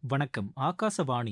வணக்கம் ஆகாசவாணி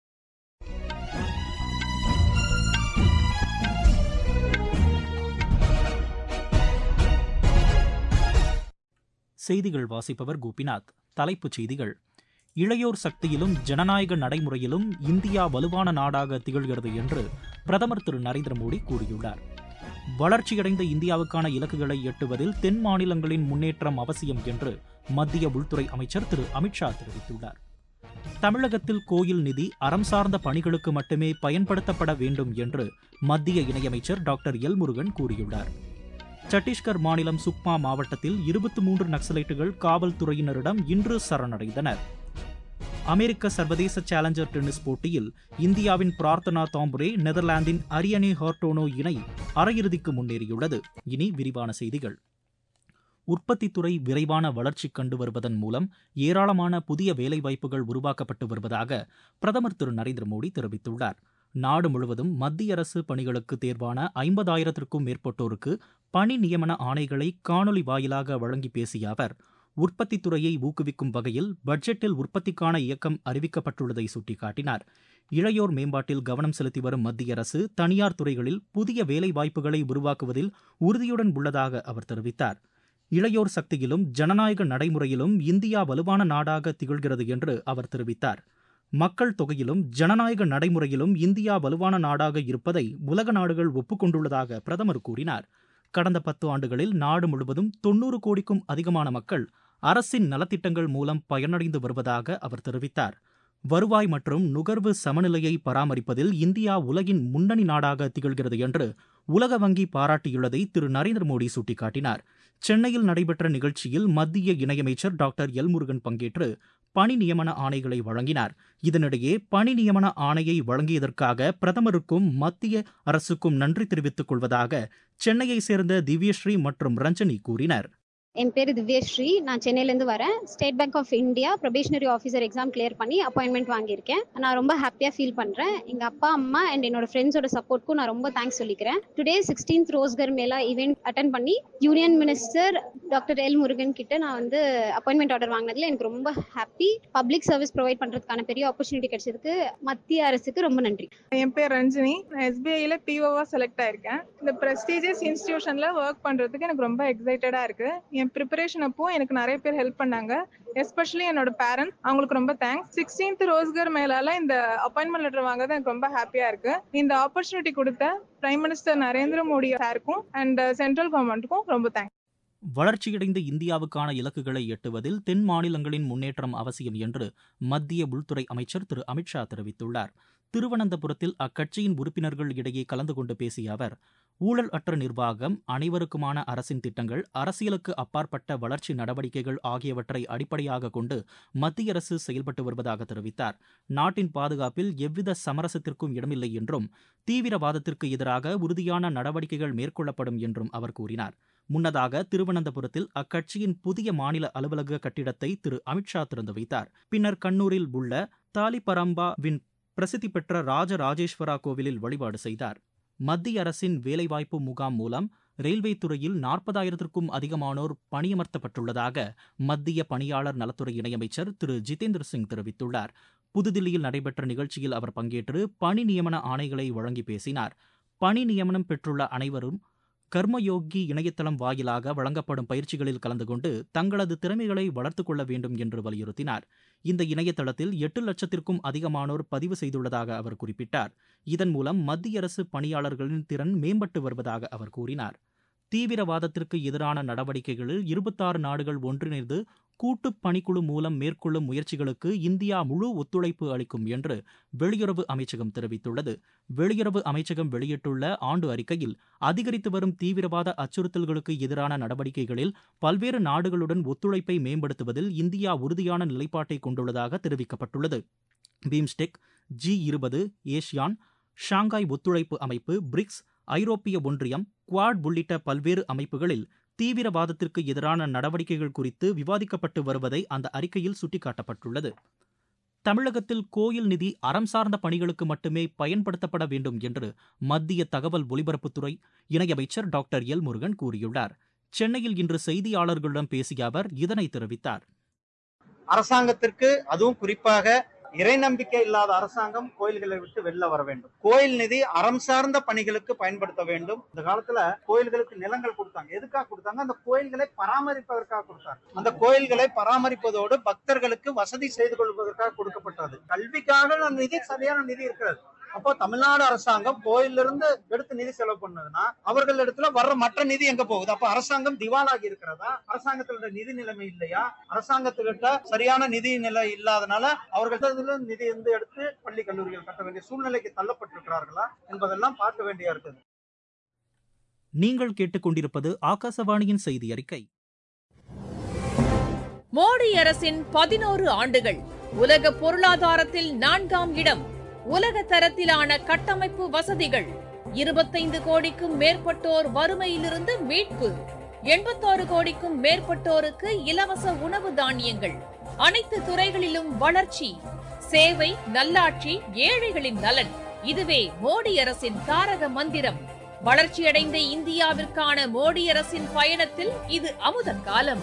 செய்திகள் வாசிப்பவர் கோபிநாத் தலைப்புச் செய்திகள் இளையோர் சக்தியிலும் ஜனநாயக நடைமுறையிலும் இந்தியா வலுவான நாடாக திகழ்கிறது என்று பிரதமர் திரு நரேந்திர மோடி கூறியுள்ளார் வளர்ச்சியடைந்த இந்தியாவுக்கான இலக்குகளை எட்டுவதில் தென் மாநிலங்களின் முன்னேற்றம் அவசியம் என்று மத்திய உள்துறை அமைச்சர் திரு அமித்ஷா தெரிவித்துள்ளார் தமிழகத்தில் கோயில் நிதி அறம் சார்ந்த பணிகளுக்கு மட்டுமே பயன்படுத்தப்பட வேண்டும் என்று மத்திய இணையமைச்சர் டாக்டர் எல் முருகன் கூறியுள்ளார் சத்தீஸ்கர் மாநிலம் சுக்மா மாவட்டத்தில் இருபத்தி மூன்று நக்சலைட்டுகள் காவல்துறையினரிடம் இன்று சரணடைந்தனர் அமெரிக்க சர்வதேச சேலஞ்சர் டென்னிஸ் போட்டியில் இந்தியாவின் பிரார்த்தனா தாம்புரே நெதர்லாந்தின் அரியனே ஹார்டோனோ இணை அரையிறுதிக்கு முன்னேறியுள்ளது இனி விரிவான செய்திகள் உற்பத்தித்துறை விரைவான வளர்ச்சி கண்டு வருவதன் மூலம் ஏராளமான புதிய வேலைவாய்ப்புகள் உருவாக்கப்பட்டு வருவதாக பிரதமர் திரு நரேந்திர மோடி தெரிவித்துள்ளார் நாடு முழுவதும் மத்திய அரசு பணிகளுக்கு தேர்வான ஐம்பதாயிரத்திற்கும் மேற்பட்டோருக்கு பணி நியமன ஆணைகளை காணொலி வாயிலாக வழங்கி பேசிய அவர் உற்பத்தித் துறையை ஊக்குவிக்கும் வகையில் பட்ஜெட்டில் உற்பத்திக்கான இயக்கம் அறிவிக்கப்பட்டுள்ளதை சுட்டிக்காட்டினார் இளையோர் மேம்பாட்டில் கவனம் செலுத்தி வரும் மத்திய அரசு தனியார் துறைகளில் புதிய வேலை வாய்ப்புகளை உருவாக்குவதில் உறுதியுடன் உள்ளதாக அவர் தெரிவித்தார் இளையோர் சக்தியிலும் ஜனநாயக நடைமுறையிலும் இந்தியா வலுவான நாடாக திகழ்கிறது என்று அவர் தெரிவித்தார் மக்கள் தொகையிலும் ஜனநாயக நடைமுறையிலும் இந்தியா வலுவான நாடாக இருப்பதை உலக நாடுகள் ஒப்புக்கொண்டுள்ளதாக பிரதமர் கூறினார் கடந்த பத்து ஆண்டுகளில் நாடு முழுவதும் தொன்னூறு கோடிக்கும் அதிகமான மக்கள் அரசின் நலத்திட்டங்கள் மூலம் பயனடைந்து வருவதாக அவர் தெரிவித்தார் வருவாய் மற்றும் நுகர்வு சமநிலையை பராமரிப்பதில் இந்தியா உலகின் முன்னணி நாடாக திகழ்கிறது என்று உலக வங்கி பாராட்டியுள்ளதை திரு நரேந்திர மோடி சுட்டிக்காட்டினார் சென்னையில் நடைபெற்ற நிகழ்ச்சியில் மத்திய இணையமைச்சர் டாக்டர் எல் முருகன் பங்கேற்று பணி நியமன ஆணைகளை வழங்கினார் இதனிடையே பணி நியமன ஆணையை வழங்கியதற்காக பிரதமருக்கும் மத்திய அரசுக்கும் நன்றி தெரிவித்துக் கொள்வதாக சென்னையைச் சேர்ந்த திவ்யஸ்ரீ மற்றும் ரஞ்சனி கூறினர் என் பேர் திவ்யஸ்ரீ நான் சென்னையிலேருந்து வரேன் State Bank of India probationary officer exam clear பண்ணி அப்பாயின்மெண்ட் வாங்கியிருக்கேன் நான் ரொம்ப ஹாப்பியாக ஃபீல் பண்ணுறேன் எங்கள் அப்பா அம்மா அண்ட் என்னோட ஃப்ரெண்ட்ஸோட சப்போர்ட்க்கும் நான் ரொம்ப தேங்க்ஸ் சொல்லிக்கிறேன் today sixteenth Rozgar Mela event attend பண்ணி union minister doctor L Murugan கிட்ட நான் வந்து அப்பாயின்மெண்ட் ஆர்டர் வாங்கினதுல எனக்கு ரொம்ப ஹாப்பி பப்ளிக் சர்வீஸ் ப்ரொவைட் பண்ணுறதுக்கான பெரிய ஆப்பர்ச்சுனிட்டி கிடைச்சதுக்கு மத்திய அரசுக்கு ரொம்ப நன்றி என் பேர் ரஞ்சினி நான் எஸ்பிஐல பிஓவா செலக்ட் ஆயிருக்கேன் இந்த ப்ரெஸ்டீஜியஸ் இன்ஸ்டிடியூஷன்ல ஒர்க் பண்றதுக்கு எனக்கு ரொம்ப எக்ஸைட்டடா இருக்கு என் ப்ரிப்பரேஷன் அப்போ எனக்கு நிறைய பேர் ஹெல்ப் பண்ணாங்க எஸ்பெஷலி என்னோட பேரண்ட்ஸ் அவங்களுக்கு ரொம்ப தேங்க்ஸ் சிக்ஸ்டீன்த் ரோஸ்கர் மேலால இந்த அப்பாயின்மெண்ட் லெட்டர் வாங்குறது எனக்கு ரொம்ப ஹாப்பியா இருக்கு இந்த ஆப்பர்ச்சுனிட்டி கொடுத்த பிரைம் மினிஸ்டர் நரேந்திர மோடி சாருக்கும் அண்ட் சென்ட்ரல் கவர்மெண்ட்டுக்கும் ரொம்ப தேங்க்ஸ் வளர்ச்சியடைந்த இந்தியாவுக்கான இலக்குகளை எட்டுவதில் தென் மாநிலங்களின் முன்னேற்றம் அவசியம் என்று மத்திய உள்துறை அமைச்சர் திரு அமித்ஷா தெரிவித்துள்ளார் திருவனந்தபுரத்தில் அக்கட்சியின் உறுப்பினர்கள் இடையே கலந்து கொண்டு பேசிய அவர் ஊழல் அற்ற நிர்வாகம் அனைவருக்குமான அரசின் திட்டங்கள் அரசியலுக்கு அப்பாற்பட்ட வளர்ச்சி நடவடிக்கைகள் ஆகியவற்றை அடிப்படையாக கொண்டு மத்திய அரசு செயல்பட்டு வருவதாக தெரிவித்தார் நாட்டின் பாதுகாப்பில் எவ்வித சமரசத்திற்கும் இடமில்லை என்றும் தீவிரவாதத்திற்கு எதிராக உறுதியான நடவடிக்கைகள் மேற்கொள்ளப்படும் என்றும் அவர் கூறினார் முன்னதாக திருவனந்தபுரத்தில் அக்கட்சியின் புதிய மாநில அலுவலக கட்டிடத்தை திரு அமித்ஷா திறந்து வைத்தார் பின்னர் கண்ணூரில் உள்ள தாலிபரம்பாவின் பிரசித்தி பெற்ற ராஜராஜேஸ்வரா கோவிலில் வழிபாடு செய்தார் மத்திய அரசின் வேலைவாய்ப்பு முகாம் மூலம் ரயில்வே துறையில் நாற்பதாயிரத்திற்கும் அதிகமானோர் பணியமர்த்தப்பட்டுள்ளதாக மத்திய பணியாளர் நலத்துறை இணையமைச்சர் திரு ஜிதேந்திர சிங் தெரிவித்துள்ளார் புதுதில்லியில் நடைபெற்ற நிகழ்ச்சியில் அவர் பங்கேற்று பணி நியமன ஆணைகளை வழங்கி பேசினார் பணி நியமனம் பெற்றுள்ள அனைவரும் கர்மயோகி இணையதளம் வாயிலாக வழங்கப்படும் பயிற்சிகளில் கலந்து கொண்டு தங்களது திறமைகளை வளர்த்துக் கொள்ள வேண்டும் என்று வலியுறுத்தினார் இந்த இணையதளத்தில் எட்டு லட்சத்திற்கும் அதிகமானோர் பதிவு செய்துள்ளதாக அவர் குறிப்பிட்டார் இதன் மூலம் மத்திய அரசு பணியாளர்களின் திறன் மேம்பட்டு வருவதாக அவர் கூறினார் தீவிரவாதத்திற்கு எதிரான நடவடிக்கைகளில் இருபத்தாறு நாடுகள் ஒன்றிணைந்து கூட்டுப் பணிக்குழு மூலம் மேற்கொள்ளும் முயற்சிகளுக்கு இந்தியா முழு ஒத்துழைப்பு அளிக்கும் என்று வெளியுறவு அமைச்சகம் தெரிவித்துள்ளது வெளியுறவு அமைச்சகம் வெளியிட்டுள்ள ஆண்டு அறிக்கையில் அதிகரித்து வரும் தீவிரவாத அச்சுறுத்தல்களுக்கு எதிரான நடவடிக்கைகளில் பல்வேறு நாடுகளுடன் ஒத்துழைப்பை மேம்படுத்துவதில் இந்தியா உறுதியான நிலைப்பாட்டை கொண்டுள்ளதாக தெரிவிக்கப்பட்டுள்ளது பீம்ஸ்டெக் ஜி இருபது ஏஷியான் ஷாங்காய் ஒத்துழைப்பு அமைப்பு பிரிக்ஸ் ஐரோப்பிய ஒன்றியம் குவாட் உள்ளிட்ட பல்வேறு அமைப்புகளில் தீவிரவாதத்திற்கு எதிரான நடவடிக்கைகள் குறித்து விவாதிக்கப்பட்டு வருவதை அந்த அறிக்கையில் சுட்டிக்காட்டப்பட்டுள்ளது தமிழகத்தில் கோயில் நிதி அறம் சார்ந்த பணிகளுக்கு மட்டுமே பயன்படுத்தப்பட வேண்டும் என்று மத்திய தகவல் ஒலிபரப்புத்துறை இணையமைச்சர் டாக்டர் எல் முருகன் கூறியுள்ளார் சென்னையில் இன்று செய்தியாளர்களிடம் பேசிய அவர் இதனை தெரிவித்தார் அரசாங்கத்திற்கு அதுவும் குறிப்பாக இறை நம்பிக்கை இல்லாத அரசாங்கம் கோயில்களை விட்டு வெளில வர வேண்டும் கோயில் நிதி அறம் சார்ந்த பணிகளுக்கு பயன்படுத்த வேண்டும் இந்த காலத்துல கோயில்களுக்கு நிலங்கள் கொடுத்தாங்க எதுக்காக கொடுத்தாங்க அந்த கோயில்களை பராமரிப்பதற்காக கொடுத்தாங்க அந்த கோயில்களை பராமரிப்பதோடு பக்தர்களுக்கு வசதி செய்து கொள்வதற்காக கொடுக்கப்பட்டது கல்விக்காக நிதி சரியான நிதி இருக்கிறது அப்போ தமிழ்நாடு அரசாங்கம் கோயிலிருந்து எடுத்து நிதி செலவு பண்ணதுன்னா அவர்கள் இடத்துல வர்ற மற்ற நிதி எங்க போகுது அப்ப அரசாங்கம் திவாலாகி இருக்கிறதா அரசாங்கத்தோட நிதி நிலைமை இல்லையா அரசாங்கத்துக்கிட்ட சரியான நிதி நிலை இல்லாதனால அவர்கள் நிதி வந்து எடுத்து பள்ளி கல்லூரிகள் கட்ட வேண்டிய சூழ்நிலைக்கு தள்ளப்பட்டிருக்கிறார்களா என்பதெல்லாம் பார்க்க வேண்டியா இருக்குது நீங்கள் கேட்டுக்கொண்டிருப்பது ஆகாசவாணியின் செய்தி அறிக்கை மோடி அரசின் பதினோரு ஆண்டுகள் உலக பொருளாதாரத்தில் நான்காம் இடம் உலக தரத்திலான கட்டமைப்பு வசதிகள் இருபத்தைந்து கோடிக்கும் மேற்பட்டோர் வறுமையிலிருந்து மீட்பு எண்பத்தாறு கோடிக்கும் மேற்பட்டோருக்கு இலவச உணவு தானியங்கள் அனைத்து துறைகளிலும் வளர்ச்சி சேவை நல்லாட்சி ஏழைகளின் நலன் இதுவே மோடி அரசின் தாரக மந்திரம் வளர்ச்சியடைந்த இந்தியாவிற்கான மோடி அரசின் பயணத்தில் இது அமுத காலம்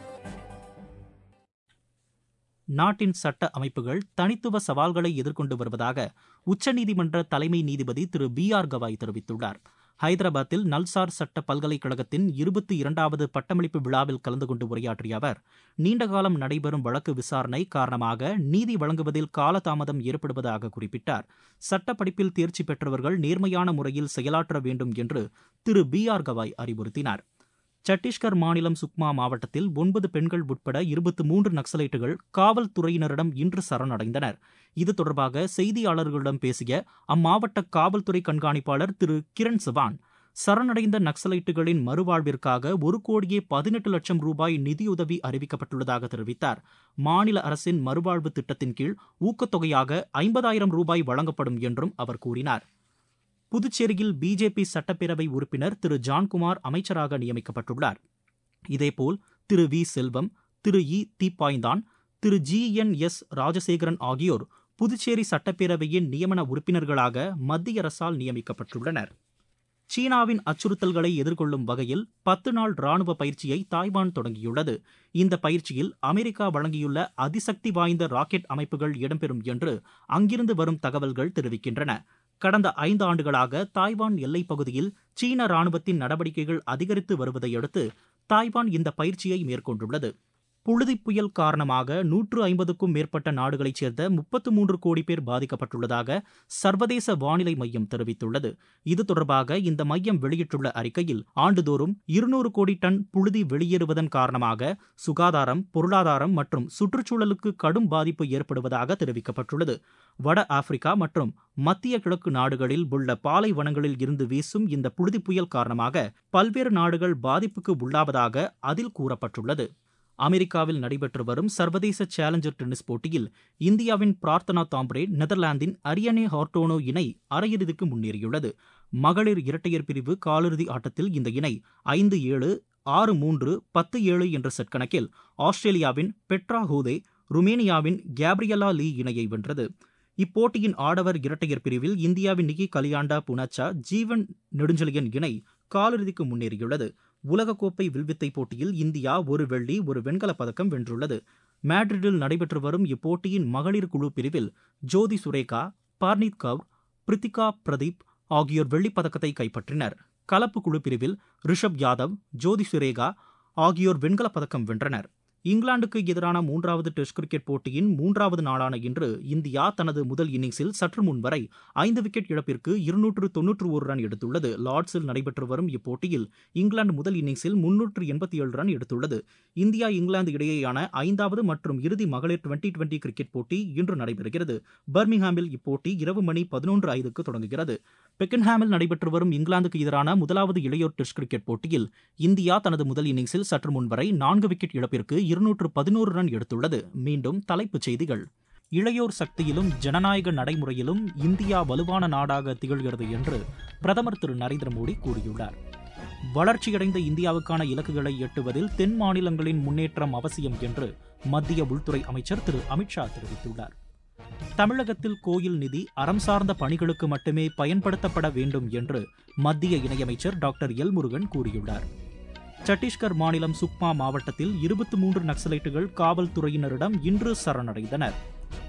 நாட்டின் சட்ட அமைப்புகள் தனித்துவ சவால்களை எதிர்கொண்டு வருவதாக உச்சநீதிமன்ற தலைமை நீதிபதி திரு பி ஆர் கவாய் தெரிவித்துள்ளார் ஹைதராபாத்தில் நல்சார் சட்ட பல்கலைக்கழகத்தின் இருபத்தி இரண்டாவது பட்டமளிப்பு விழாவில் கலந்து கொண்டு உரையாற்றிய அவர் நீண்டகாலம் நடைபெறும் வழக்கு விசாரணை காரணமாக நீதி வழங்குவதில் காலதாமதம் ஏற்படுவதாக குறிப்பிட்டார் சட்ட படிப்பில் தேர்ச்சி பெற்றவர்கள் நேர்மையான முறையில் செயலாற்ற வேண்டும் என்று திரு பி ஆர் கவாய் அறிவுறுத்தினார் சத்தீஸ்கர் மாநிலம் சுக்மா மாவட்டத்தில் ஒன்பது பெண்கள் உட்பட இருபத்தி மூன்று நக்சலைட்டுகள் காவல்துறையினரிடம் இன்று சரணடைந்தனர் இது தொடர்பாக செய்தியாளர்களிடம் பேசிய அம்மாவட்ட காவல்துறை கண்காணிப்பாளர் திரு கிரண் சவான் சரணடைந்த நக்சலைட்டுகளின் மறுவாழ்விற்காக ஒரு கோடியே பதினெட்டு லட்சம் ரூபாய் நிதியுதவி அறிவிக்கப்பட்டுள்ளதாக தெரிவித்தார் மாநில அரசின் மறுவாழ்வு திட்டத்தின் கீழ் ஊக்கத்தொகையாக ஐம்பதாயிரம் ரூபாய் வழங்கப்படும் என்றும் அவர் கூறினார் புதுச்சேரியில் பிஜேபி சட்டப்பேரவை உறுப்பினர் திரு ஜான்குமார் அமைச்சராக நியமிக்கப்பட்டுள்ளார் இதேபோல் Thiru V Selvam Thiru E Theeppainthan Thiru G N S Rajasekaran ஆகியோர் புதுச்சேரி சட்டப்பேரவையின் நியமன உறுப்பினர்களாக மத்திய அரசால் நியமிக்கப்பட்டுள்ளனர் சீனாவின் அச்சுறுத்தல்களை எதிர்கொள்ளும் வகையில் பத்து நாள் ராணுவ பயிற்சியை தாய்வான் தொடங்கியுள்ளது இந்த பயிற்சியில் அமெரிக்கா வழங்கியுள்ள அதிசக்தி வாய்ந்த ராக்கெட் அமைப்புகள் இடம்பெறும் என்று அங்கிருந்து வரும் தகவல்கள் தெரிவிக்கின்றன கடந்த ஐந்து ஆண்டுகளாக தாய்வான் எல்லைப் பகுதியில் சீன ராணுவத்தின் நடவடிக்கைகள் அதிகரித்து வருவதையடுத்து தாய்வான் இந்த பயிற்சியை மேற்கொண்டுள்ளது புழுதி புயல் காரணமாக நூற்று ஐம்பதுக்கும் மேற்பட்ட நாடுகளைச் சேர்ந்த முப்பத்து மூன்று கோடி பேர் பாதிக்கப்பட்டுள்ளதாக சர்வதேச வானிலை மையம் தெரிவித்துள்ளது இது தொடர்பாக இந்த மையம் வெளியிட்டுள்ள அறிக்கையில் ஆண்டுதோறும் இருநூறு கோடி டன் புழுதி வெளியேறுவதன் காரணமாக சுகாதாரம் பொருளாதாரம் மற்றும் சுற்றுச்சூழலுக்கு கடும் பாதிப்பு ஏற்படுவதாக தெரிவிக்கப்பட்டுள்ளது வட ஆப்பிரிக்கா மற்றும் மத்திய கிழக்கு நாடுகளில் உள்ள பாலைவனங்களில் இருந்து வீசும் இந்த புழுதி புயல் காரணமாக பல்வேறு நாடுகள் பாதிப்புக்கு உள்ளாவதாக அதில் கூறப்பட்டுள்ளது அமெரிக்காவில் நடைபெற்று வரும் சர்வதேச சேலஞ்சர் டென்னிஸ் போட்டியில் இந்தியாவின் பிரார்த்தனா தாம்ப்ரே நெதர்லாந்தின் அரியனே ஹார்டோனோ இணை அரையிறுதிக்கு முன்னேறியுள்ளது மகளிர் இரட்டையர் பிரிவு காலிறுதி ஆட்டத்தில் இந்த இணை ஐந்து ஏழு ஆறு மூன்று பத்து ஏழு என்ற செட் கணக்கில் ஆஸ்திரேலியாவின் பெட்ரா ஹூதே ருமேனியாவின் கேப்ரியலா லீ இணையை வென்றது இப்போட்டியின் ஆடவர் இரட்டையர் பிரிவில் இந்தியாவின் நிக்கி கலியாண்டா புனாச்சா ஜீவன் நெடுஞ்செழியன் இணை காலிறுதிக்கு முன்னேறியுள்ளது உலகக்கோப்பை வில்வித்தை போட்டியில் இந்தியா ஒரு வெள்ளி ஒரு வெண்கலப் பதக்கம் வென்றுள்ளது மேட்ரிடில் நடைபெற்று வரும் இப்போட்டியின் மகளிர் குழு பிரிவில் ஜோதி சுரேகா பார்னீத் கவுர் பிரித்திகா பிரதீப் ஆகியோர் வெள்ளிப் பதக்கத்தை கைப்பற்றினர் கலப்பு குழு பிரிவில் ரிஷப் யாதவ் ஜோதி சுரேகா ஆகியோர் வெண்கலப் பதக்கம் வென்றனர் இங்கிலாந்துக்கு எதிரான மூன்றாவது டெஸ்ட் கிரிக்கெட் போட்டியின் மூன்றாவது நாளான இன்று இந்தியா தனது முதல் இன்னிங்ஸில் சற்று முன் வரை ஐந்து விக்கெட் இழப்பிற்கு இருநூற்று தொன்னூற்று ஒரு ரன் எடுத்துள்ளது லார்ட்ஸில் நடைபெற்று வரும் இப்போட்டியில் இங்கிலாந்து முதல் இன்னிங்ஸில் முன்னூற்று எண்பத்தி ஏழு ரன் எடுத்துள்ளது இந்தியா இங்கிலாந்து இடையேயான ஐந்தாவது மற்றும் இறுதி மகளிர் டுவெண்டி டுவெண்டி கிரிக்கெட் போட்டி இன்று நடைபெறுகிறது பர்மிங்ஹாமில் இப்போட்டி இரவு மணி பதினொன்று ஐந்துக்கு தொடங்குகிறது பெக்கன்ஹாமில் நடைபெற்று வரும் இங்கிலாந்துக்கு எதிரான முதலாவது இளையோர் டெஸ்ட் கிரிக்கெட் போட்டியில் இந்தியா தனது முதல் இன்னிங்ஸில் சற்று முன் வரை நான்கு விக்கெட் இழப்பிற்கு இருநூற்று பதினோரு ரன் எடுத்துள்ளது மீண்டும் தலைப்புச் செய்திகள் இளையோர் சக்தியிலும் ஜனநாயக நடைமுறையிலும் இந்தியா வலுவான நாடாக திகழ்கிறது என்று பிரதமர் திரு நரேந்திர மோடி கூறியுள்ளார் வளர்ச்சியடைந்த இந்தியாவுக்கான இலக்குகளை எட்டுவதில் தென் மாநிலங்களின் முன்னேற்றம் அவசியம் என்று மத்திய உள்துறை அமைச்சர் திரு அமித்ஷா தெரிவித்துள்ளார் தமிழகத்தில் கோயில் நிதி அறம் சார்ந்த பணிகளுக்கு மட்டுமே பயன்படுத்தப்பட வேண்டும் என்று மத்திய இணையமைச்சர் டாக்டர் எல் முருகன் கூறியுள்ளார் சத்தீஸ்கர் மாநிலம் சுக்மா மாவட்டத்தில் இருபத்தி மூன்று நக்சலைட்டுகள் காவல்துறையினரிடம் இன்று சரணடைந்தனர்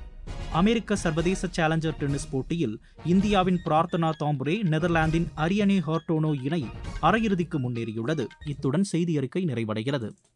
அமெரிக்க சர்வதேச சேலஞ்சர் டென்னிஸ் போட்டியில் இந்தியாவின் பிரார்த்தனா தாம்புரே நெதர்லாந்தின் அரியனே ஹார்டோனோ இணை அரையிறுதிக்கு முன்னேறியுள்ளது இத்துடன் செய்தி அறிக்கை நிறைவடைகிறது